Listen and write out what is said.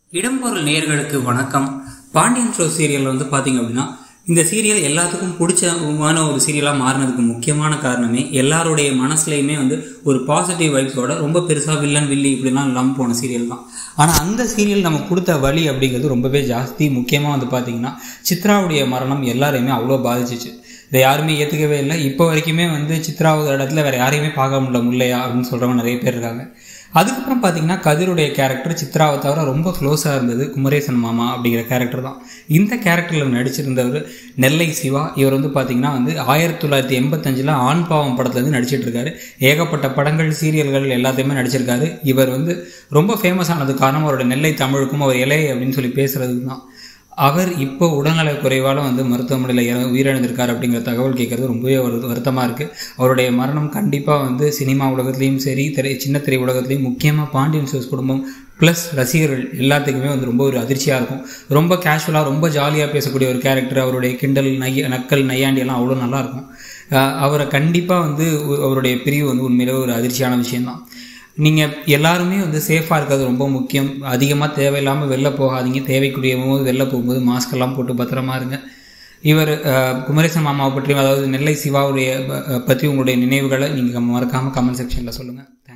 இடம்பொருள் நேயர்களுக்கு வணக்கம் பாண்டியன் ஷோ சீரியல் வந்து பார்த்தீங்க அப்படின்னா இந்த சீரியல் எல்லாத்துக்கும் பிடிச்சமான ஒரு சீரியலாக மாறினதுக்கு முக்கியமான காரணமே எல்லாருடைய மனசுலையுமே வந்து ஒரு பாசிட்டிவ் வைப்ஸோட ரொம்ப பெருசாக வில்லன் வில்லி இப்படிலாம் இல்லாமல் போன சீரியல் தான் ஆனால் அந்த சீரியல் நம்ம கொடுத்த வழி அப்படிங்கிறது ரொம்பவே ஜாஸ்தி முக்கியமாக வந்து பார்த்தீங்கன்னா சித்ராவுடைய மரணம் எல்லாரையுமே அவ்வளோ பாதிச்சிச்சு இதை யாருமே ஏற்றுக்கவே இல்லை இப்போ வரைக்குமே வந்து சித்ராவோட இடத்துல வேறு யாரையுமே பார்க்க முடியல முல்லையா அப்படின்னு சொல்கிறவங்க நிறைய பேர் இருக்காங்க அதுக்கப்புறம் பார்த்தீங்கன்னா கதிருடைய கேரக்டர் சித்ராவை தவிர ரொம்ப க்ளோஸாக இருந்தது குமரேசன் மாமா அப்படிங்கிற கேரக்டர் தான் இந்த கேரக்டரில் நடிச்சிருந்தவர் நெல்லை சிவா இவர் வந்து பார்த்தீங்கன்னா வந்து ஆயிரத்தி தொள்ளாயிரத்தி எண்பத்தஞ்சில் ஆண் பாவம் படத்துலேருந்து நடிச்சிட்டு இருக்காரு ஏகப்பட்ட படங்கள் சீரியல்கள் எல்லாத்தையுமே நடிச்சிருக்காரு இவர் வந்து ரொம்ப ஃபேமஸ் ஆனது காரணம் அவரோட நெல்லை தமிழுக்கும் அவர் இலை அப்படின்னு சொல்லி பேசுறது தான் அவர் இப்போ உடல்நல குறைவால் வந்து மருத்துவமனையில் இற உயிரிழந்திருக்கார் அப்படிங்கிற தகவல் கேட்குறது ரொம்பவே ஒரு வருத்தமாக இருக்குது அவருடைய மரணம் கண்டிப்பாக வந்து சினிமா உலகத்துலேயும் சரி திரை சின்ன திரை உலகத்துலேயும் முக்கியமாக பாண்டியன் சோஸ் குடும்பம் ப்ளஸ் ரசிகர்கள் எல்லாத்துக்குமே வந்து ரொம்ப ஒரு அதிர்ச்சியாக இருக்கும் ரொம்ப கேஷுவலாக ரொம்ப ஜாலியாக பேசக்கூடிய ஒரு கேரக்டர் அவருடைய கிண்டல் நைய நக்கல் நையாண்டி எல்லாம் அவ்வளோ நல்லாயிருக்கும் அவரை கண்டிப்பாக வந்து அவருடைய பிரிவு வந்து உண்மையிலே ஒரு அதிர்ச்சியான விஷயம்தான் நீங்கள் எல்லாருமே வந்து சேஃபாக இருக்கிறது ரொம்ப முக்கியம் அதிகமாக தேவையில்லாமல் வெளில போகாதீங்க தேவைக்குரிய போது வெளில போகும்போது மாஸ்கெல்லாம் போட்டு பத்திரமா இருங்க இவர் குமரேசன் மாமாவை பற்றியும் அதாவது நெல்லை சிவாவுடைய பற்றி உங்களுடைய நினைவுகளை நீங்கள் மறக்காமல் கமெண்ட் செக்ஷனில் சொல்லுங்கள்